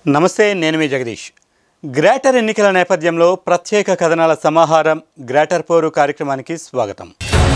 నమస్తే నేను మీ జగదీష్ గ్రేటర్ ఎన్నికల నేపథ్యంలో ప్రత్యేక కథనాల సమాహారం గ్రేటర్ పోరు కార్యక్రమానికి స్వాగతం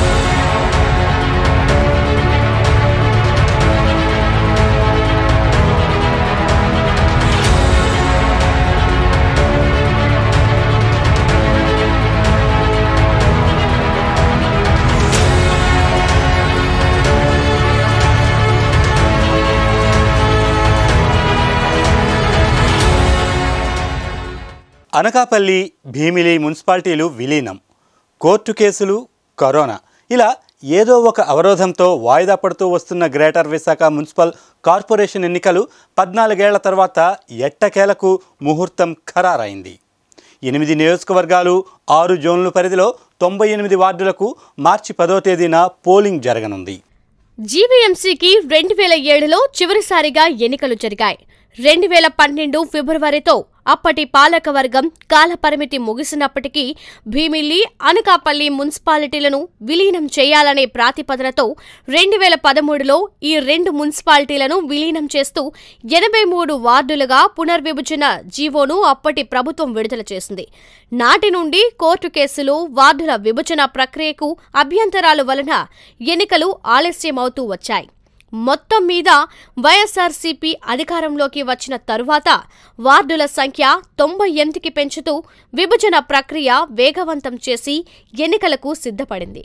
అనకాపల్లి భీమిలి మున్సిపాలిటీలు విలీనం కోర్టు కేసులు కరోనా ఇలా ఏదో ఒక అవరోధంతో వాయిదా పడుతూ వస్తున్న గ్రేటర్ విశాఖ మున్సిపల్ కార్పొరేషన్ ఎన్నికలు పద్నాలుగేళ్ల తర్వాత ఎట్టకేలకు ముహూర్తం ఖరారైంది ఎనిమిది నియోజకవర్గాలు ఆరు జోన్ల పరిధిలో తొంభై ఎనిమిది వార్డులకు మార్చి పదో తేదీన పోలింగ్ జరగనుంది జీవీఎంసీకి రెండు వేల ఏడులో చివరిసారిగా ఎన్నికలు జరిగాయి రెండు వేల పన్నెండు ఫిబ్రవరితో అప్పటి పాలకవర్గం కాలపరిమితి ముగిసినప్పటికీ భీమిల్లి అనకాపల్లి మున్సిపాలిటీలను విలీనం చేయాలనే ప్రాతిపదనతో రెండు వేల పదమూడులో ఈ రెండు మున్సిపాలిటీలను విలీనం చేస్తూ ఎనభై మూడు వార్డులుగా పునర్విభజన జీవోను అప్పటి ప్రభుత్వం విడుదల చేసింది నాటి నుండి కోర్టు కేసులు వార్డుల విభజన ప్రక్రియకు అభ్యంతరాలు వలన ఎన్నికలు ఆలస్యమవుతూ వచ్చాయి మొత్తం మీద వైఎస్ఆర్సీపీ అధికారంలోకి వచ్చిన తరువాత వార్డుల సంఖ్య తొంభై ఎనిమిదికి పెంచుతూ విభజన ప్రక్రియ వేగవంతం చేసి ఎన్నికలకు సిద్ధపడింది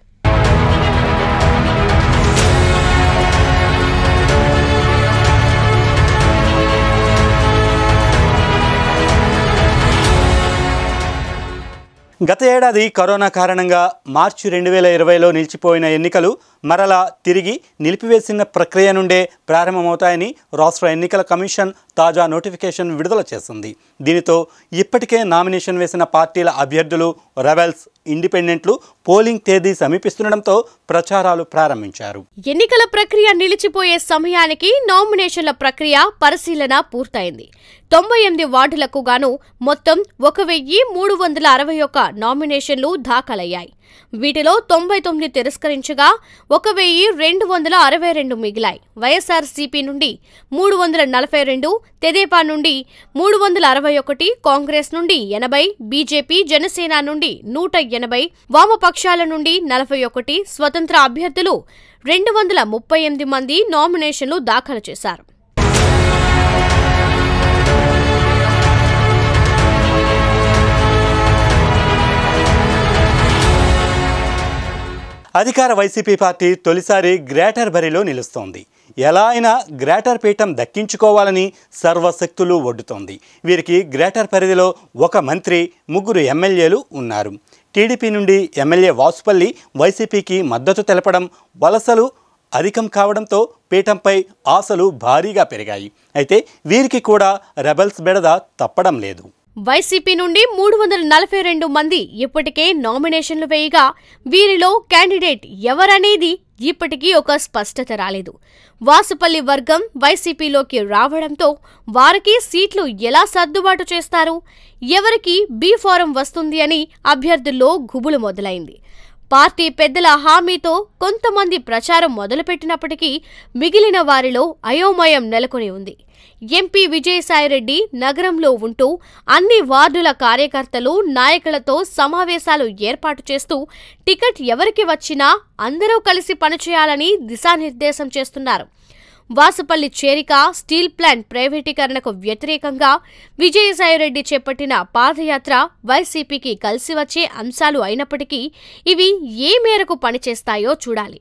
గత ఏడాది కరోనా కారణంగా మార్చి రెండు వేల ఇరవైలో నిలిచిపోయిన ఎన్నికలు మరలా తిరిగి నిలిపివేసిన ప్రక్రియ నుండే ప్రారంభమవుతాయని రాష్ట్ర ఎన్నికల కమిషన్ తాజా నోటిఫికేషన్ విడుదల చేసింది దీనితో ఇప్పటికే నామినేషన్ వేసిన పార్టీల అభ్యర్థులు రెబెల్స్ ఇండిపెండెంట్లు పోలింగ్ తేదీ సమీపిస్తుండటంతో ప్రచారాలు ప్రారంభించారు ఎన్నికల ప్రక్రియ నిలిచిపోయే సమయానికి నామినేషన్ల ప్రక్రియ పరిశీలన పూర్తయింది తొంభై ఎనిమిది వార్డులకు గాను మొత్తం ఒక వెయ్యి మూడు వందల అరవై ఒక్క నామినేషన్లు దాఖలయ్యాయి వీటిలో తొంభై తొమ్మిది తిరస్కరించగా ఒక వెయ్యి రెండు వందల అరవై రెండు మిగిలాయి వైఎస్ఆర్సీపీ నుండి మూడు వందల నలభై రెండు తెదేపా నుండి మూడు వందల అరవై ఒకటి కాంగ్రెస్ నుండి ఎనభై బీజేపీ జనసేన నుండి నూట ఎనభై వామపక్షాల నుండి నలభై ఒకటి స్వతంత్ర అభ్యర్థులు రెండు వందల ముప్పై ఎనిమిది మంది నామినేషన్లు దాఖలు చేశారు అధికార వైసీపీ పార్టీ తొలిసారి గ్రేటర్ బరిలో నిలుస్తోంది ఎలా అయినా గ్రేటర్ పీఠం దక్కించుకోవాలని సర్వశక్తులు ఒడ్డుతోంది వీరికి గ్రేటర్ పరిధిలో ఒక మంత్రి ముగ్గురు ఎమ్మెల్యేలు ఉన్నారు టీడీపీ నుండి ఎమ్మెల్యే వాసుపల్లి వైసీపీకి మద్దతు తెలపడం వలసలు అధికం కావడంతో పీఠంపై ఆశలు భారీగా పెరిగాయి అయితే వీరికి కూడా రెబల్స్ బెడద తప్పడం లేదు వైసీపీ నుండి మూడు వందల నలభై రెండు మంది ఇప్పటికే నామినేషన్లు వేయగా వీరిలో క్యాండిడేట్ ఎవరనేది ఇప్పటికీ ఒక స్పష్టత రాలేదు వాసుపల్లి వర్గం వైసీపీలోకి రావడంతో వారికి సీట్లు ఎలా సర్దుబాటు చేస్తారు ఎవరికి బీ ఫారం వస్తుంది అని అభ్యర్థుల్లో గుబులు మొదలైంది పార్టీ పెద్దల హామీతో కొంతమంది ప్రచారం మొదలుపెట్టినప్పటికీ మిగిలిన వారిలో అయోమయం నెలకొని ఉంది ఎంపీ విజయసాయిరెడ్డి నగరంలో ఉంటూ అన్ని వార్డుల కార్యకర్తలు నాయకులతో సమావేశాలు ఏర్పాటు చేస్తూ టికెట్ ఎవరికి వచ్చినా అందరూ కలిసి పనిచేయాలని దిశానిర్దేశం చేస్తున్నారు వాసుపల్లి చేరిక స్టీల్ ప్లాంట్ ప్రైవేటీకరణకు వ్యతిరేకంగా విజయసాయిరెడ్డి చేపట్టిన పాదయాత్ర వైసీపీకి కలిసి వచ్చే అంశాలు అయినప్పటికీ ఇవి ఏ మేరకు పనిచేస్తాయో చూడాలి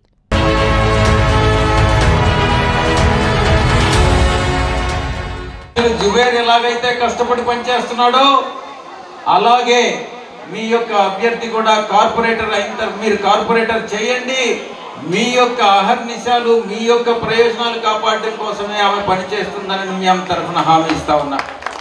జుబేర్ ఎలాగైతే కష్టపడి పనిచేస్తున్నాడో అలాగే మీ యొక్క అభ్యర్థి కూడా కార్పొరేటర్ అయిన తర్వాత మీరు కార్పొరేటర్ చేయండి మీ యొక్క అహర్నిశాలు మీ యొక్క ప్రయోజనాలు కాపాడడం కోసమే ఆమె పనిచేస్తుందని మీ ఆమె తరఫున హామీ ఇస్తా ఉన్నా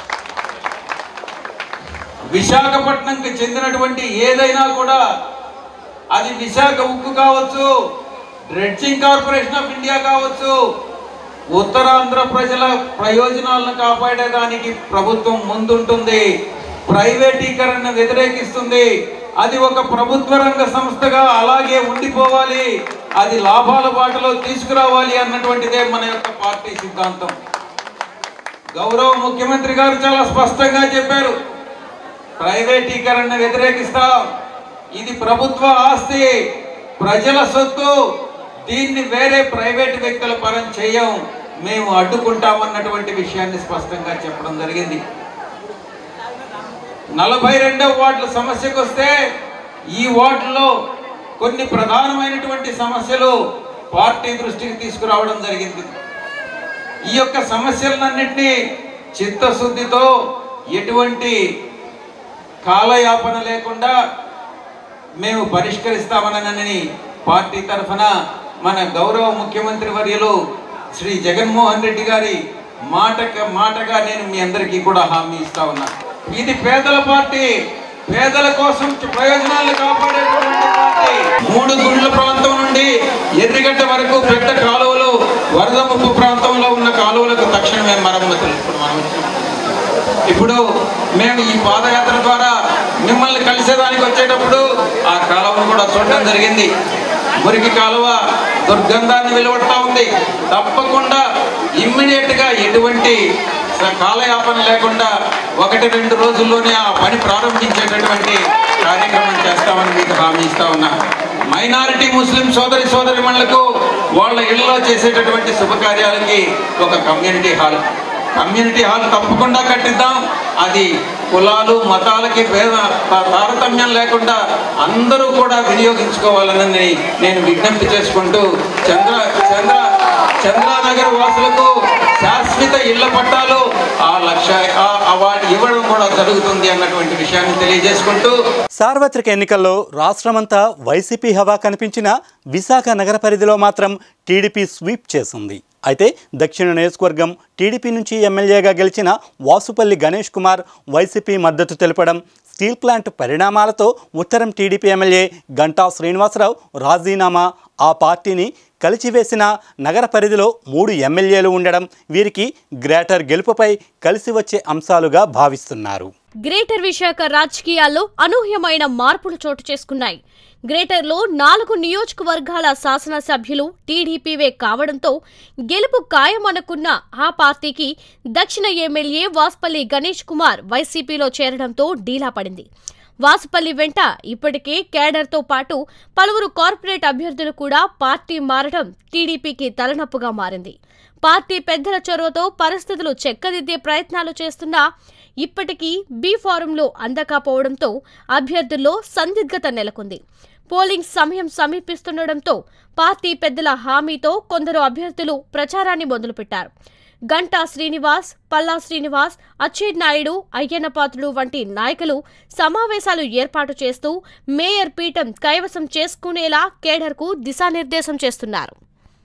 విశాఖపట్నంకి చెందినటువంటి ఏదైనా కూడా అది విశాఖ ఉక్కు కావచ్చు డ్రెడ్జింగ్ కార్పొరేషన్ ఆఫ్ ఇండియా కావచ్చు ఉత్తరాంధ్ర ప్రజల ప్రయోజనాలను కాపాడేదానికి ప్రభుత్వం ముందుంటుంది ప్రైవేటీకరణ వ్యతిరేకిస్తుంది అది ఒక ప్రభుత్వ రంగ సంస్థగా అలాగే ఉండిపోవాలి అది లాభాల బాటలో తీసుకురావాలి అన్నటువంటిదే మన యొక్క పార్టీ సిద్ధాంతం గౌరవ ముఖ్యమంత్రి గారు చాలా స్పష్టంగా చెప్పారు ప్రైవేటీకరణ వ్యతిరేకిస్తాం ఇది ప్రభుత్వ ఆస్తి ప్రజల సొత్తు దీన్ని వేరే ప్రైవేట్ వ్యక్తుల పరం చేయం మేము అడ్డుకుంటామన్నటువంటి విషయాన్ని స్పష్టంగా చెప్పడం జరిగింది నలభై రెండవ వార్డుల సమస్యకు వస్తే ఈ వార్డులో కొన్ని ప్రధానమైనటువంటి సమస్యలు పార్టీ దృష్టికి తీసుకురావడం జరిగింది ఈ యొక్క సమస్యలన్నింటినీ చిత్తశుద్ధితో ఎటువంటి కాలయాపన లేకుండా మేము పరిష్కరిస్తామనని పార్టీ తరఫున మన గౌరవ ముఖ్యమంత్రి వర్యులు శ్రీ జగన్మోహన్ రెడ్డి గారి మాట మాటగా నేను మీ అందరికీ కూడా హామీ ఇస్తా ఉన్నా ఇది పేదల పార్టీ పేదల కోసం ప్రయోజనాలను కాపాడేటువంటి పార్టీ మూడు గుండ్ల ప్రాంతం నుండి ఎర్రిగడ్డ వరకు పెద్ద కాలువలు వరద ముప్పు ప్రాంతంలో ఉన్న కాలువలకు తక్షణమే మరమ్మతులు ఇప్పుడు మనం వచ్చినాం. ఇప్పుడు మేము ఈ పాదయాత్ర ద్వారా మిమ్మల్ని కలిసేదానికి వచ్చేటప్పుడు ఆ కాలువను కూడా చూడటం జరిగింది మురికి కాలువ దుర్గంధాన్ని వెలువడతా ఉంది తప్పకుండా ఇమ్మీడియట్ గా ఎటువంటి స- కాలయాపన లేకుండా ఒకటి రెండు రోజుల్లోనే ఆ పని ప్రారంభించేటటువంటి కార్యక్రమం చేస్తామని మీకు హామీ ఇస్తా ఉన్నా మైనారిటీ ముస్లిం సోదరి సోదరి వాళ్ళ ఇళ్లలో చేసేటటువంటి శుభకార్యాలకి ఒక కమ్యూనిటీ హాల్ కమ్యూనిటీ హాల్ తప్పకుండా కట్టిద్దాం అది కులాలు మతాలకి భేద తా- తారతమ్యం లేకుండా అందరూ కూడా వినియోగించుకోవాలని నేను విజ్ఞప్తి చేసుకుంటూ చంద్ర చంద్ర చంద్రానగర్ వాసులకు శాశ్వత ఇళ్ల పట్టాలు ఆ లక్ష ఆ- ఆ వాటి ఇవ్వడం కూడా జరుగుతుంది అన్నటువంటి విషయాన్ని తెలియజేసుకుంటూ సార్వత్రిక ఎన్నికల్లో రాష్ట్రమంతా వైసీపీ హవా కనిపించిన విశాఖ నగర పరిధిలో మాత్రం టీడీపీ స్వీప్ చేసింది అయితే దక్షిణ నియోజకవర్గం టీడీపీ నుంచి ఎమ్మెల్యేగా గెలిచిన వాసుపల్లి గణేష్ కుమార్ వైసీపీ మద్దతు తెలపడం స్టీల్ ప్లాంట్ పరిణామాలతో ఉత్తరం టీడీపీ ఎమ్మెల్యే గంటా శ్రీనివాసరావు రాజీనామా ఆ పార్టీని కలిచివేసిన నగర పరిధిలో మూడు ఎమ్మెల్యేలు ఉండడం వీరికి గ్రేటర్ గెలుపుపై కలిసి వచ్చే అంశాలుగా భావిస్తున్నారు గ్రేటర్ విశాఖ రాజకీయాల్లో అనూహ్యమైన మార్పులు చోటు చేసుకున్నాయి గ్రేటర్లో నాలుగు నియోజకవర్గాల శాసనసభ్యులు టీడీపీవే కావడంతో గెలుపు ఖాయమనుకున్న ఆ పార్టీకి దక్షిణ ఎమ్మెల్యే వాస్పల్లి గణేష్ కుమార్ వైసీపీలో చేరడంతో డీలా పడింది వాసుపల్లి వెంట ఇప్పటికే కేడర్తో పాటు పలువురు కార్పొరేట్ అభ్యర్థులు కూడా పార్టీ మారడం టీడీపీకి తలనొప్పుగా మారింది పార్టీ పెద్దల చొరవతో పరిస్థితులు చెక్కదిద్దే ప్రయత్నాలు చేస్తున్నా ఇప్పటికీ బీ ఫారంలో అందకపోవడంతో అభ్యర్థుల్లో సందిగ్ధత నెలకొంది పోలింగ్ సమయం సమీపిస్తుండటంతో పార్టీ పెద్దల హామీతో కొందరు అభ్యర్థులు ప్రచారాన్ని మొదలుపెట్టారు గంటా శ్రీనివాస్ పల్లా శ్రీనివాస్ అచ్చెడ్ నాయుడు అయ్యన్నపాత్రుడు వంటి నాయకులు సమావేశాలు ఏర్పాటు చేస్తూ మేయర్ పీఠం కైవసం చేసుకునేలా కేడర్కు దిశానిర్దేశం చేస్తున్నారు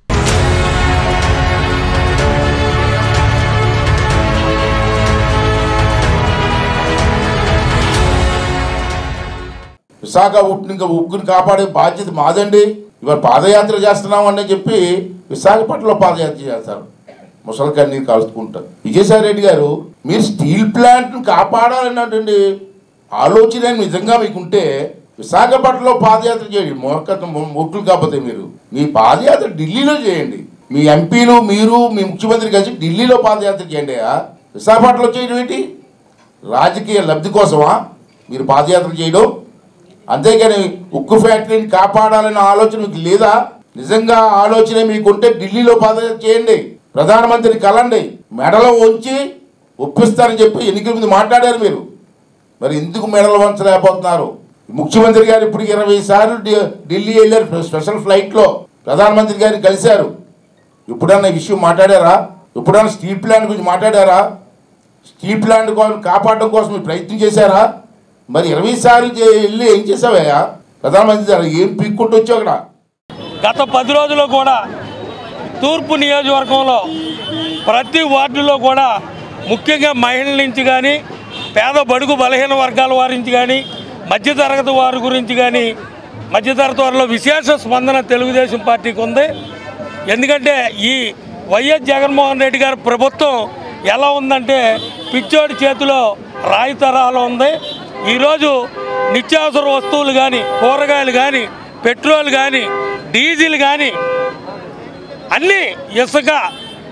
విశాఖ ఉప్పుని ఇంకా ఉక్కుని కాపాడే బాధ్యత మాదండి ఇవాళ పాదయాత్ర చేస్తున్నామని చెప్పి విశాఖపట్నంలో పాదయాత్ర చేస్తారు ముసలి కన్నీరు కాల్చుకుంటారు విజయసాయి రెడ్డి గారు మీరు స్టీల్ ప్లాంట్ని కాపాడాలన్నటువంటి ఆలోచన నిజంగా మీకుంటే విశాఖపట్నంలో పాదయాత్ర చేయండి మూర్ఖత్వం ముక్కులు కాకపోతే మీరు మీ పాదయాత్ర ఢిల్లీలో చేయండి మీ ఎంపీలు మీరు మీ ముఖ్యమంత్రి కలిసి ఢిల్లీలో పాదయాత్ర చేయండి ఆ? విశాఖపట్నంలో చేయడం ఏంటి రాజకీయ లబ్ధి కోసమా మీరు పాదయాత్ర చేయడం అంతేగాని ఉక్కు ఫ్యాక్టరీని కాపాడాలనే ఆలోచన మీకు లేదా నిజంగా ఆ ఆలోచన మీకుంటే ఢిల్లీలో పాదయాత్ర చేయండి ప్రధానమంత్రిని కలండి మెడలో ఉంచి ఒప్పిస్తారని చెప్పి ఎన్నికల ముందు మాట్లాడారు మీరు మరి ఎందుకు మెడలు వంచలేకపోతున్నారు ముఖ్యమంత్రి గారు ఇప్పుడు ఇరవై సార్లు ఢి- ఢిల్లీ వెళ్ళారు స్పెషల్ ఫ్లైట్లో ప్రధానమంత్రి గారిని కలిశారు ఎప్పుడన్నా ఈ విషయం మాట్లాడారా ఎప్పుడన్నా స్టీల్ ప్లాంట్ గురించి మాట్లాడారా స్టీల్ ప్లాంట్ కోసం కాపాడడం కోసం మీరు ప్రయత్నం చేశారా మరి ఇరవై సార్లు చే- వెళ్ళి ఏం చేసావయ్యా ప్రధానమంత్రి గారు ఏం పీక్కుంటూ వచ్చావు అక్కడ గత పది రోజుల్లో కూడా తూర్పు నియోజకవర్గంలో ప్రతి వార్డులో కూడా ముఖ్యంగా మహిళల నుంచి కానీ పేద బడుగు బలహీన వర్గాల వారి నుంచి కానీ మధ్యతరగతి వారి గురించి కానీ మధ్యతరగతి వారిలో విశేష స్పందన తెలుగుదేశం పార్టీకి ఉంది ఎందుకంటే ఈ వైఎస్ జగన్మోహన్ రెడ్డి గారి ప్రభుత్వం ఎలా ఉందంటే పిచ్చోడి చేతిలో రాయి తరాలు ఉంది ఈరోజు నిత్యావసర వస్తువులు కానీ కూరగాయలు కానీ పెట్రోల్ కానీ డీజిల్ కానీ అన్నీ ఇసుక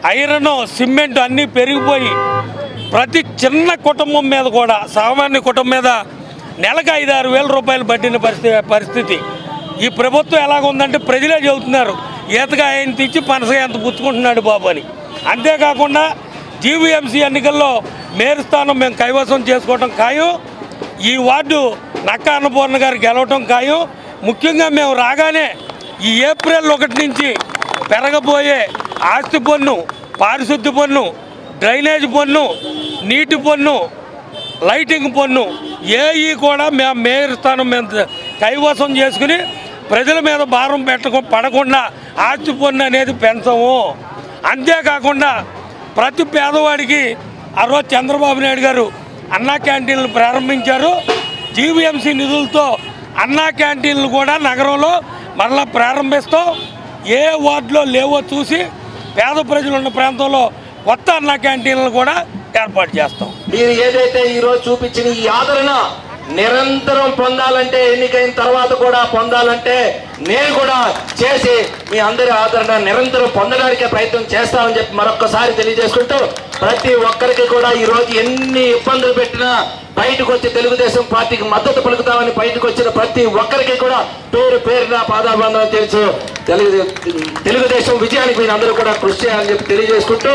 ఐరన్ సిమెంట్ అన్నీ పెరిగిపోయి ప్రతి చిన్న కుటుంబం మీద కూడా సామాన్య కుటుంబం మీద నెలకు ఐదు ఆరు వేల రూపాయలు పట్టిన పరిస్థితి పరిస్థితి ఈ ప్రభుత్వం ఎలాగుందంటే ప్రజలే చెబుతున్నారు ఈతగా ఆయన తెచ్చి పనసగా ఎంత పుచ్చుకుంటున్నాడు బాబు అని అంతేకాకుండా జీవీఎంసీ ఎన్నికల్లో మేయర్ స్థానం మేము కైవసం చేసుకోవటం ఖాయం ఈ వార్డు నక్క అన్నపూర్ణ గారు గెలవటం ఖాయం ముఖ్యంగా మేము రాగానే ఈ ఏప్రిల్ ఒకటి నుంచి పెరగబోయే ఆస్తి పన్ను పారిశుద్ధ్య పన్ను డ్రైనేజ్ పన్ను నీటి పన్ను లైటింగ్ పన్ను ఏఈ కూడా మేము మేయర్ స్థానం మేము కైవసం చేసుకుని ప్రజల మీద భారం పెట్టక పడకుండా ఆస్తి పన్ను అనేది పెంచము అంతేకాకుండా ప్రతి పేదవాడికి ఆ రోజు చంద్రబాబు నాయుడు గారు అన్నా క్యాంటీన్లు ప్రారంభించారు జీవీఎంసీ నిధులతో అన్నా క్యాంటీన్లు కూడా నగరంలో మరలా ప్రారంభిస్తాం ఏ వార్డులో లేవో చూసి పేద ప్రజలు ఉన్న ప్రాంతంలో కొత్త అన్నా క్యాంటీన్లు కూడా ఏర్పాటు చేస్తాం మీరు ఏదైతే ఈ రోజు చూపించిన ఈ ఆదరణ నిరంతరం పొందాలంటే ఎన్నికైన తర్వాత కూడా పొందాలంటే నేను కూడా చేసి మీ అందరి ఆదరణ నిరంతరం పొందడానికే ప్రయత్నం చేస్తామని చెప్పి మరొక్కసారి తెలియజేసుకుంటూ ప్రతి ఒక్కరికి కూడా ఈ రోజు ఎన్ని ఇబ్బందులు పెట్టినా బయటకు వచ్చి తెలుగుదేశం పార్టీకి మద్దతు పలుకుతామని బయటకు వచ్చిన ప్రతి ఒక్కరికి కూడా పేరు పేరున పాదాబంధం తెలుసు తెలుగు తెలుగుదేశం విజయానికి మీరు అందరూ కూడా కృషి చేయాలని చెప్పి తెలియజేసుకుంటూ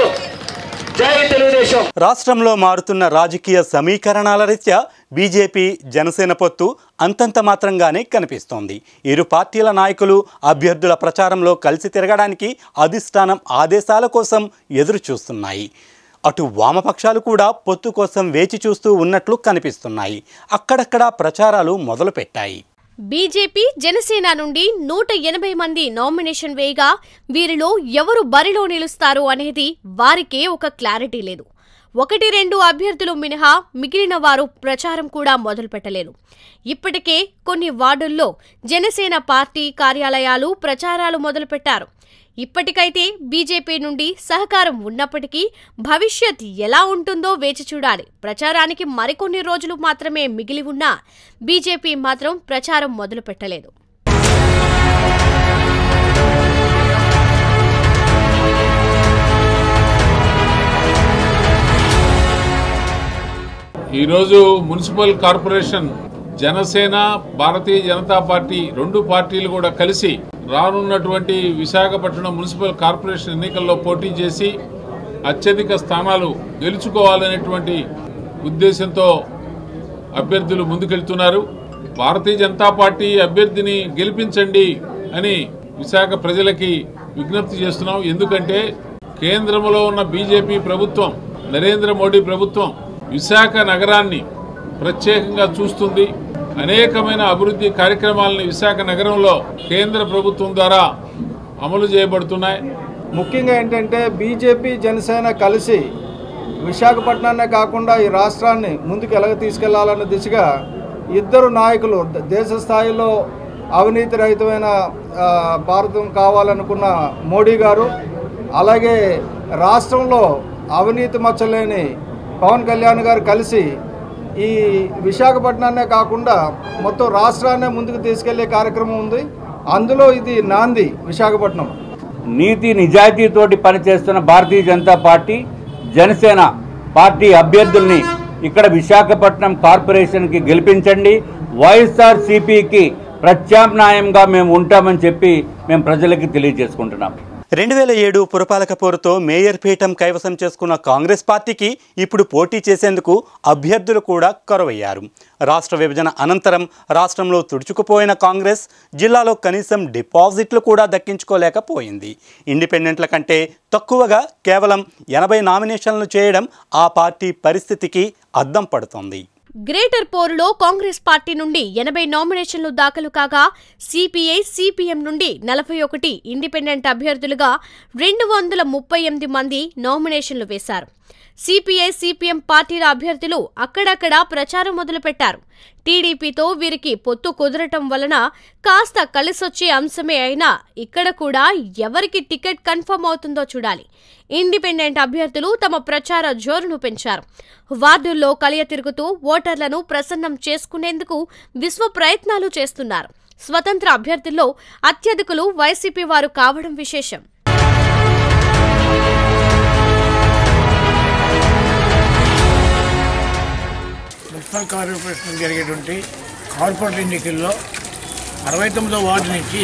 జై తెలుగుదేశం రాష్ట్రంలో మారుతున్న రాజకీయ సమీకరణాల రీత్యా బీజేపీ జనసేన పొత్తు అంతంత మాత్రంగానే కనిపిస్తోంది ఇరు పార్టీల నాయకులు అభ్యర్థుల ప్రచారంలో కలిసి తిరగడానికి అధిష్టానం ఆదేశాల కోసం ఎదురు చూస్తున్నాయి అటు వామపక్షాలు కూడా పొత్తు కోసం వేచి చూస్తూ ఉన్నట్లు కనిపిస్తున్నాయి అక్కడక్కడ ప్రచారాలు మొదలుపెట్టాయి బీజేపీ జనసేన నుండి నూట ఎనభై మంది నామినేషన్ వేయగా వీరిలో ఎవరు బరిలో నిలుస్తారు అనేది వారికే ఒక క్లారిటీ లేదు ఒకటి రెండు అభ్యర్థులు మినహా మిగిలిన వారు ప్రచారం కూడా మొదలుపెట్టలేదు ఇప్పటికే కొన్ని వార్డుల్లో జనసేన పార్టీ కార్యాలయాలు ప్రచారాలు మొదలుపెట్టారు ఇప్పటికైతే బీజేపీ నుండి సహకారం ఉన్నప్పటికీ భవిష్యత్ ఎలా ఉంటుందో వేచి చూడాలి ప్రచారానికి మరికొన్ని రోజులు మాత్రమే మిగిలి ఉన్నా బీజేపీ మాత్రం ప్రచారం మొదలు పెట్టలేదు ఈరోజు municipal corporation Janasena Bharatiya Janata party రెండు పార్టీలు కూడా కలిసి రానున్నటువంటి విశాఖపట్నం మున్సిపల్ కార్పొరేషన్ ఎన్నికల్లో పోటీ చేసి అత్యధిక స్థానాలు గెలుచుకోవాలనేటువంటి ఉద్దేశంతో అభ్యర్థులు ముందుకెళ్తున్నారు భారతీయ జనతా పార్టీ అభ్యర్థిని గెలిపించండి అని విశాఖ ప్రజలకి విజ్ఞప్తి చేస్తున్నాం ఎందుకంటే కేంద్రంలో ఉన్న బీజేపీ ప్రభుత్వం నరేంద్ర మోడీ ప్రభుత్వం విశాఖ నగరాన్ని ప్రత్యేకంగా చూస్తుంది అనేకమైన అభివృద్ధి కార్యక్రమాలని విశాఖ నగరంలో కేంద్ర ప్రభుత్వం ద్వారా అమలు చేయబడుతున్నాయి ముఖ్యంగా ఏంటంటే బీజేపీ జనసేన కలిసి విశాఖపట్నాన్నే కాకుండా ఈ రాష్ట్రాన్ని ముందుకు ఎలాగ తీసుకెళ్లాలన్న దిశగా ఇద్దరు నాయకులు ద- దేశ స్థాయిలో అవినీతి రహితమైన ఆ, భారతం కావాలనుకున్న మోడీ గారు అలాగే రాష్ట్రంలో అవినీతి మచ్చలేని పవన్ కళ్యాణ్ గారు కలిసి ఈ విశాఖపట్నాన్నే కాకుండా మొత్తం రాష్ట్రాన్నే ముందుకు తీసుకెళ్లే కార్యక్రమం ఉంది అందులో ఇది నాంది విశాఖపట్నం నీతి నిజాయితీతోటి పనిచేస్తున్న భారతీయ జనతా పార్టీ జనసేన పార్టీ అభ్యర్థుల్ని ఇక్కడ విశాఖపట్నం కార్పొరేషన్కి గెలిపించండి వైఎస్ఆర్ సిపికి ప్రత్యామ్నాయంగా మేము ఉంటామని చెప్పి మేము ప్రజలకి తెలియజేసుకుంటున్నాం రెండు వేల ఏడు పురపాలక పోరుతో మేయర్ పీఠం కైవసం చేసుకున్న కాంగ్రెస్ పార్టీకి ఇప్పుడు పోటీ చేసేందుకు అభ్యర్థులు కూడా కరువయ్యారు రాష్ట్ర విభజన అనంతరం రాష్ట్రంలో తుడుచుకుపోయిన కాంగ్రెస్ జిల్లాలో కనీసం డిపాజిట్లు కూడా దక్కించుకోలేకపోయింది ఇండిపెండెంట్ల కంటే తక్కువగా కేవలం ఎనభై నామినేషన్లు చేయడం ఆ పార్టీ పరిస్థితికి అద్దం పడుతోంది గ్రేటర్ పోరులో కాంగ్రెస్ పార్టీ నుండి ఎనభై నామినేషన్లు దాఖలు కాగా సిపిఐ సిపిఎం నుండి నలభై ఒకటి ఇండిపెండెంట్ అభ్యర్థులుగా రెండు వందల ముప్పై ఎనిమిది మంది నామినేషన్లు వేశారు సిపిఐ సిపిఎం పార్టీల అభ్యర్థులు అక్కడక్కడ ప్రచారం మొదలుపెట్టారు టీడీపీతో వీరికి పొత్తు కుదరటం వలన కాస్త కలిసొచ్చే అంశమే అయినా ఇక్కడ కూడా ఎవరికి టికెట్ కన్ఫర్మ్ అవుతుందో చూడాలి ఇండిపెండెంట్ అభ్యర్థులు తమ ప్రచార జోరును పెంచారు వార్డుల్లో కలియ తిరుగుతూ ఓటర్లను ప్రసన్నం చేసుకునేందుకు విశ్వ ప్రయత్నాలు చేస్తున్నారు స్వతంత్ర అభ్యర్థుల్లో అత్యధికులు వైసీపీ వారు కావడం విశేషం మున్సిపల్ కార్పొరేషన్ జరిగేటువంటి కార్పొరేట్ ఎన్నికల్లో అరవై తొమ్మిదో వార్డు నుంచి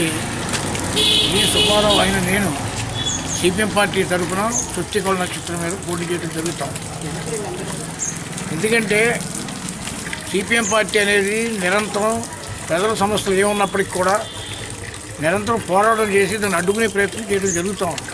ఈ సుబ్బారావు అయిన నేను సిపిఎం పార్టీ తరఫున సుత్తికోళ్ళ నక్షత్రం మీద పోటీ చేయడం జరుగుతాం ఎందుకంటే సిపిఎం పార్టీ అనేది నిరంతరం ప్రజల సమస్యలు ఏమున్నప్పటికీ కూడా నిరంతరం పోరాటం చేసి దాన్ని అడ్డుకునే ప్రయత్నం చేయడం జరుగుతూ ఉంది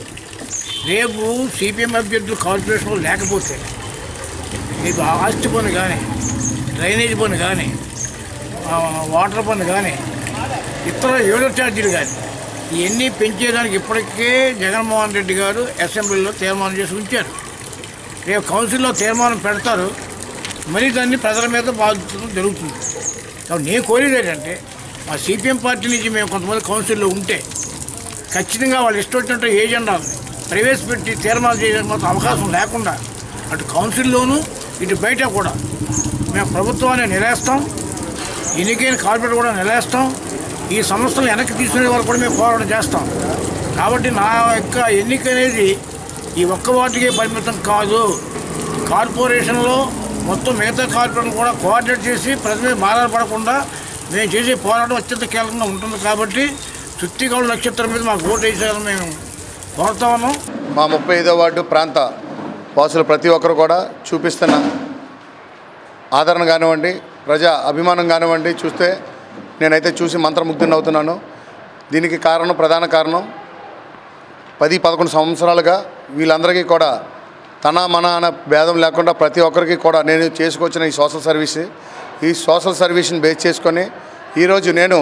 రేపు సిపిఎం అభ్యర్థులు కార్పొరేషన్లో లేకపోతే మీకు ఆస్తి పన్ను కానీ డ్రైనేజ్ పన్ను కానీ ఆ, వాటర్ పన్ను కానీ ఇతర ఏడో ఛార్జీలు కానీ ఇవన్నీ పెంచేదానికి ఇప్పటికే జగన్మోహన్ రెడ్డి గారు అసెంబ్లీలో తీర్మానం చేసి ఉంచారు రేపు కౌన్సిల్లో తీర్మానం పెడతారు మరి దాన్ని ప్రజల మీద బాధించడం జరుగుతుంది కాబట్టి నేను కోరేది ఏంటంటే మా సిపిఎం పార్టీ నుంచి మేము కొంతమంది కౌన్సిల్లో ఉంటే ఖచ్చితంగా వాళ్ళు ఇష్టం వచ్చినట్టు ఏజెండాలు ప్రవేశపెట్టి తీర్మానం చేయడానికి మాత్రం అవకాశం లేకుండా అటు కౌన్సిల్లోనూ ఇటు బయట కూడా మేము ప్రభుత్వాన్ని నిలేస్తాం ఎన్నికైన కార్పొరేట్ కూడా నిలేస్తాం ఈ సంస్థలు వెనక్కి తీసుకునే వరకు కూడా మేము పోరాటం చేస్తాం కాబట్టి నా యొక్క ఎన్నిక అనేది ఈ ఒక్క వాటికే పరిమితం కాదు కార్పొరేషన్లో మొత్తం మిగతా కార్పొరేషన్ కూడా కోఆర్డినేట్ చేసి ప్రజల మీద మాట్లాడపడకుండా మేము చేసే పోరాటం అత్యంత కీలకంగా ఉంటుంది కాబట్టి చుట్టిగౌడ నక్షత్రం మీద మాకు ఓటు వేసేయాలని మేము కోరుతా ఉన్నాం మా ముప్పై ఐదో వార్డు ప్రాంత వాసులు ప్రతి ఒక్కరు కూడా చూపిస్తున్న ఆదరణ కానివ్వండి ప్రజా అభిమానం కానివ్వండి చూస్తే నేనైతే చూసి మంత్రముగ్ధుని అవుతున్నాను దీనికి కారణం ప్రధాన కారణం పది పదకొండు సంవత్సరాలుగా వీళ్ళందరికీ కూడా తన మన అనే భేదం లేకుండా ప్రతి ఒక్కరికి కూడా నేను చేసుకొచ్చిన ఈ సోషల్ సర్వీస్ ఈ సోషల్ సర్వీస్ని బేస్ చేసుకొని ఈరోజు నేను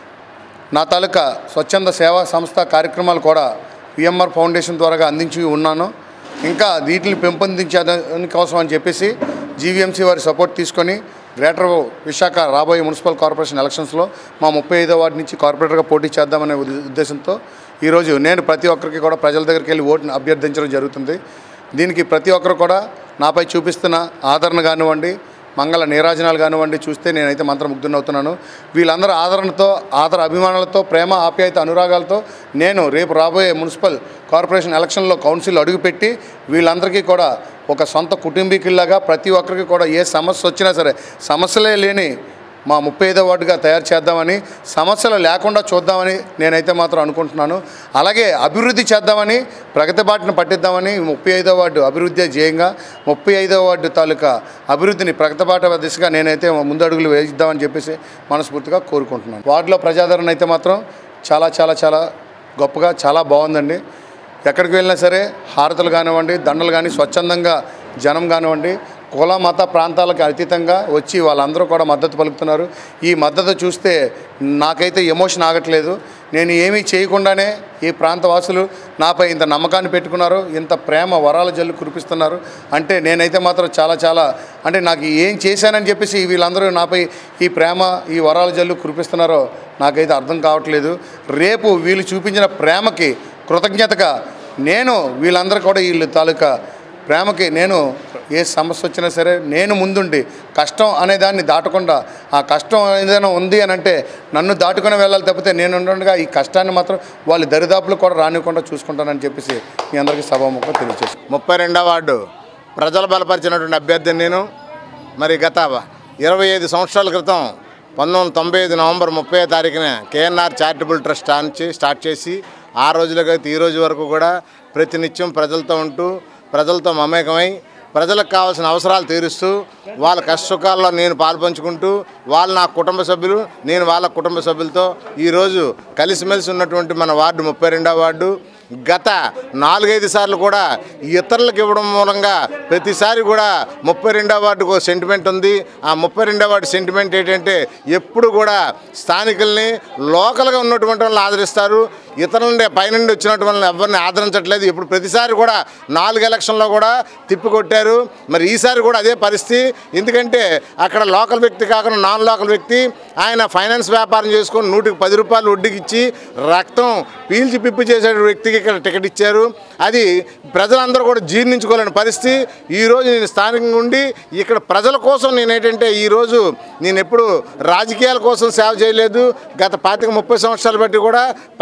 నా తాలూకా స్వచ్ఛంద సేవా సంస్థ కార్యక్రమాలు కూడా విఎంఆర్ ఫౌండేషన్ ద్వారా అందించి ఉన్నాను ఇంకా వీటిని పెంపొందించడానికి కోసం అని చెప్పేసి జీవీఎంసీ వారి సపోర్ట్ తీసుకొని గ్రేటర్ విశాఖ రాబోయే మున్సిపల్ కార్పొరేషన్ ఎలక్షన్స్లో మా ముప్పై ఐదో వార్డు నుంచి కార్పొరేటర్గా పోటీ చేద్దామనే ఉద్ద- ఉద్దేశంతో ఈరోజు నేను ప్రతి ఒక్కరికి కూడా ప్రజల దగ్గరికి వెళ్ళి ఓటుని అభ్యర్థించడం జరుగుతుంది దీనికి ప్రతి ఒక్కరు కూడా నాపై చూపిస్తున్న ఆదరణ కానివ్వండి మంగళ నీరాజనాలు కానివ్వండి చూస్తే నేనైతే మంత్రముగ్ధునవుతున్నాను వీళ్ళందరూ ఆదరణతో ఆదర అభిమానాలతో ప్రేమ ఆప్యాయత అనురాగాలతో నేను రేపు రాబోయే మున్సిపల్ కార్పొరేషన్ ఎలక్షన్లో కౌన్సిల్ అడుగుపెట్టి వీళ్ళందరికీ కూడా ఒక సొంత కుటుంబీకుల్లాగా ప్రతి ఒక్కరికి కూడా ఏ సమస్య వచ్చినా సరే సమస్యలే లేని మా ముప్పై ఐదో వార్డుగా తయారు చేద్దామని సమస్యలు లేకుండా చూద్దామని నేనైతే మాత్రం అనుకుంటున్నాను అలాగే అభివృద్ధి చేద్దామని ప్రగతి బాటను పట్టిద్దామని ముప్పై ఐదో వార్డు అభివృద్ధి ధ్యేయంగా ముప్పై ఐదో వార్డు తాలూకా అభివృద్ధిని ప్రగతి బాట దిశగా నేనైతే ముందు అడుగులు వేయిద్దామని చెప్పేసి మనస్ఫూర్తిగా కోరుకుంటున్నాను వార్డులో ప్రజాదరణ అయితే మాత్రం చాలా చాలా చాలా గొప్పగా చాలా బాగుందండి ఎక్కడికి వెళ్ళినా సరే హారతలు కానివ్వండి దండలు కానీ స్వచ్ఛందంగా జనం కానివ్వండి కుల మత ప్రాంతాలకు అతీతంగా వచ్చి వాళ్ళందరూ కూడా మద్దతు పలుకుతున్నారు ఈ మద్దతు చూస్తే నాకైతే ఎమోషన్ ఆగట్లేదు నేను ఏమీ చేయకుండానే ఈ ప్రాంత వాసులు నాపై ఇంత నమ్మకాన్ని పెట్టుకున్నారు ఇంత ప్రేమ వరాల జల్లు కురిపిస్తున్నారు అంటే నేనైతే మాత్రం చాలా చాలా అంటే నాకు ఏం చేశానని చెప్పేసి వీళ్ళందరూ నాపై ఈ ప్రేమ ఈ వరాల జల్లు కురిపిస్తున్నారో నాకైతే అర్థం కావట్లేదు రేపు వీళ్ళు చూపించిన ప్రేమకి కృతజ్ఞతగా నేను వీళ్ళందరూ కూడా వీళ్ళు తాలూకా ప్రేమకి నేను ఏ సమస్య వచ్చినా సరే నేను ముందుండి కష్టం అనే దాన్ని దాటకుండా ఆ కష్టం ఏదైనా ఉంది అని అంటే నన్ను దాటుకుని వెళ్ళాలి తప్పితే నేను ఉండగా ఈ కష్టాన్ని మాత్రం వాళ్ళ దరిదాపులు కూడా రానివ్వకుండా చూసుకుంటానని చెప్పేసి మీ అందరికీ సభాముఖంగా తెలియజేస్తాను ముప్పై రెండవ వార్డు ప్రజలు బలపరిచినటువంటి అభ్యర్థిని నేను మరి గత ఇరవై ఐదు సంవత్సరాల క్రితం పంతొమ్మిది వందల తొంభై ఐదు నవంబర్ ముప్పై తారీఖున కేఎన్ఆర్ చారిటబుల్ ట్రస్ట్ స్టార్ట్ చే- స్టార్ట్ చేసి ఆ రోజులకైతే ఈ రోజు వరకు కూడా ప్రతినిత్యం ప్రజలతో ఉంటూ ప్రజలతో మమేకమై ప్రజలకు కావాల్సిన అవసరాలు తీరుస్తూ వాళ్ళ కష్ట సుఖాల్లో నేను పాల్పంచుకుంటూ వాళ్ళు నా కుటుంబ సభ్యులు నేను వాళ్ళ కుటుంబ సభ్యులతో ఈరోజు కలిసిమెలిసి ఉన్నటువంటి మన వార్డు ముప్పై రెండవ వార్డు గత నాలుగైదు సార్లు కూడా ఇతరులకు ఇవ్వడం మూలంగా ప్రతిసారి కూడా ముప్పై రెండవ వార్డుకు ఒక సెంటిమెంట్ ఉంది ఆ ముప్పై రెండవ వార్డు సెంటిమెంట్ ఏంటంటే ఎప్పుడు కూడా స్థానికుల్ని లోకల్గా ఉన్నటువంటి వాళ్ళని ఆదరిస్తారు ఇతరులని పైనుండి వచ్చినటువంటి వాళ్ళని ఎవరిని ఆదరించట్లేదు ఇప్పుడు ప్రతిసారి కూడా నాలుగు ఎలక్షన్లో కూడా తిప్పికొట్టారు మరి ఈసారి కూడా అదే పరిస్థితి ఎందుకంటే అక్కడ లోకల్ వ్యక్తి కాకుండా నాన్ లోకల్ వ్యక్తి ఆయన ఫైనాన్స్ వ్యాపారం చేసుకొని నూటికి పది రూపాయలు వడ్డీకి ఇచ్చి రక్తం పీల్చి పిప్పి చేసే వ్యక్తికి ఇక్కడ టికెట్ ఇచ్చారు అది ప్రజలందరూ కూడా జీర్ణించుకోలేని పరిస్థితి ఈరోజు నేను స్థానికంగా ఉండి ఇక్కడ ప్రజల కోసం నేను ఏంటంటే ఈరోజు నేను ఎప్పుడు రాజకీయాల కోసం సేవ చేయలేదు గత పాతిక ముప్పై సంవత్సరాలు బట్టి కూడా ప్రజలతో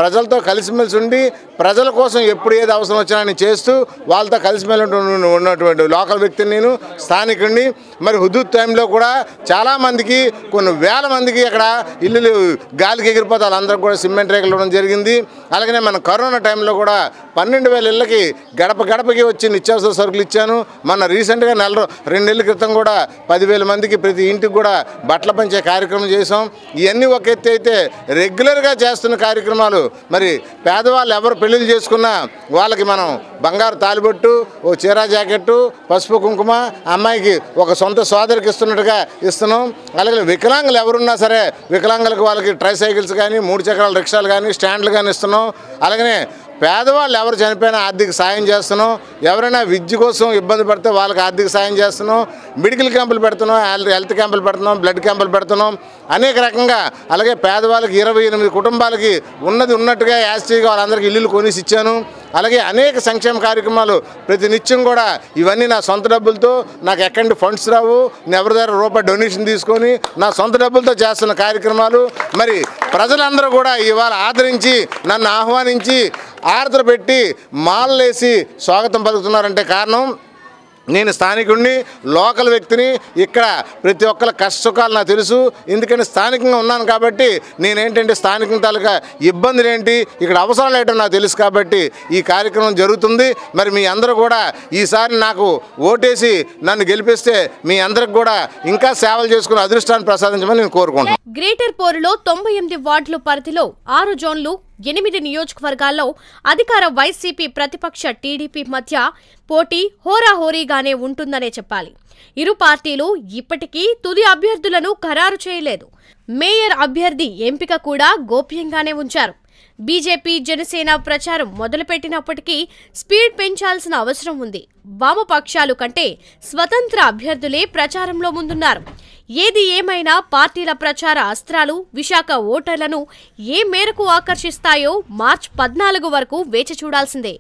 కలిసిమెలిసి ఉండి ప్రజల కోసం ఎప్పుడు ఏది అవసరం వచ్చినా నేను చేస్తూ వాళ్ళతో కలిసిమెలిసి ఉన్న- ఉన్నటువంటి లోకల్ వ్యక్తిని నేను స్థానికుడిని మరి హుదూద్ టైంలో కూడా చాలామందికి కొన్ని వేల మందికి అక్కడ ఇల్లులు గాలికి ఎగిరిపోతే వాళ్ళందరికీ కూడా సిమెంట్ రేకులు ఇవ్వడం జరిగింది అలాగనే మన కరోనా టైంలో కూడా పన్నెండు వేల ఇళ్ళకి గడప గడపకి వచ్చి నిత్యావసర సరుకులు ఇచ్చాను మొన్న రీసెంట్గా నెల రో- రెండు నెలల క్రితం కూడా పదివేల మందికి ప్రతి ఇంటికి కూడా బట్టలు పంచే కార్యక్రమం చేసాం ఇవన్నీ ఒక ఎత్తి అయితే రెగ్యులర్గా చేస్తున్న కార్యక్రమాలు మరి పేదవాళ్ళు ఎవరు పెళ్ళిళ్ళు చేసుకున్నా వాళ్ళకి మనం బంగారు తాలిబొట్టు ఓ చీరా జాకెట్టు పసుపు కుంకుమ అమ్మాయికి ఒక సొంత సోదరికి ఇస్తున్నట్టుగా ఇస్తున్నాం అలాగే వికలాంగులు ఎవరున్నా సరే వికలాంగులకు వాళ్ళకి ట్రై సైకిల్స్ కానీ మూడు చక్రాల రిక్షాలు కానీ స్టాండ్లు కానీ ఇస్తున్నాం అలాగనే పేదవాళ్ళు ఎవరు చనిపోయినా ఆర్థిక సాయం చేస్తున్నాం ఎవరైనా విద్య కోసం ఇబ్బంది పడితే వాళ్ళకి ఆర్థిక సాయం చేస్తున్నాం మెడికల్ క్యాంపులు పెడుతున్నాం హెల్త్ హెల్త్ క్యాంపులు పెడుతున్నాం బ్లడ్ క్యాంపులు పెడుతున్నాం అనేక రకంగా అలాగే పేదవాళ్ళకి ఇరవై ఎనిమిది కుటుంబాలకి ఉన్నది ఉన్నట్టుగా యాస్టీగా వాళ్ళందరికీ ఇల్లులు కొనిసి ఇచ్చాను అలాగే అనేక సంక్షేమ కార్యక్రమాలు ప్రతి నిత్యం కూడా ఇవన్నీ నా సొంత డబ్బులతో నాకు ఎక్కడి ఫండ్స్ రావు నేను ఎవరి దగ్గర రూపాయి డొనేషన్ తీసుకొని నా సొంత డబ్బులతో చేస్తున్న కార్యక్రమాలు మరి ప్రజలందరూ కూడా ఇవాళ ఆదరించి నన్ను ఆహ్వానించి ఆర్ద్ర పెట్టి మాలలేసి స్వాగతం పలుకుతున్నారంటే కారణం నేను స్థానికుడిని లోకల్ వ్యక్తిని ఇక్కడ ప్రతి ఒక్కరి కష్టసుఖాలు నాకు తెలుసు ఎందుకంటే స్థానికంగా ఉన్నాను కాబట్టి నేనేంటంటే స్థానికం తాలూకా ఇబ్బందులు ఏంటి ఇక్కడ అవసరాలు ఏంటో నాకు తెలుసు కాబట్టి ఈ కార్యక్రమం జరుగుతుంది మరి మీ అందరూ కూడా ఈసారి నాకు ఓటేసి నన్ను గెలిపిస్తే మీ అందరికి కూడా ఇంకా సేవలు చేసుకునే అదృష్టాన్ని ప్రసాదించమని నేను కోరుకుంటున్నాను గ్రేటర్ పోరులో తొంభై ఎనిమిది వార్డుల పరిధిలో ఆరు జోన్లు ఎనిమిది నియోజకవర్గాల్లో అధికార వైసీపీ ప్రతిపక్ష టీడీపీ మధ్య పోటీ హోరాహోరీగానే ఉంటుందనే చెప్పాలి ఇరు పార్టీలు ఇప్పటికీ తుది అభ్యర్థులను ఖరారు చేయలేదు మేయర్ అభ్యర్థి ఎంపిక కూడా గోప్యంగానే ఉంచారు బీజేపీ జనసేన ప్రచారం మొదలుపెట్టినప్పటికీ స్పీడ్ పెంచాల్సిన అవసరం ఉంది వామపక్షాలు కంటే స్వతంత్ర అభ్యర్థులే ప్రచారంలో ముందున్నారు ఏది ఏమైనా పార్టీల ప్రచార అస్త్రాలు విశాఖ ఓటర్లను ఏ మేరకు ఆకర్షిస్తాయో మార్చ్ పద్నాలుగు వరకు వేచి చూడాల్సిందే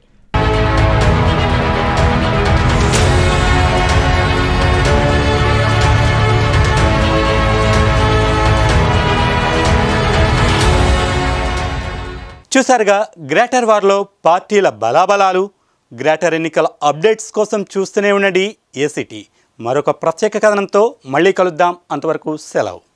చూసారుగా గ్రేటర్ వార్లో పార్టీల బలాబలాలు గ్రేటర్ ఎన్నికల అప్డేట్స్ కోసం చూస్తూనే ఉండండి ఏసీటీ మరొక ప్రత్యేక కథనంతో మళ్ళీ కలుద్దాం అంతవరకు సెలవు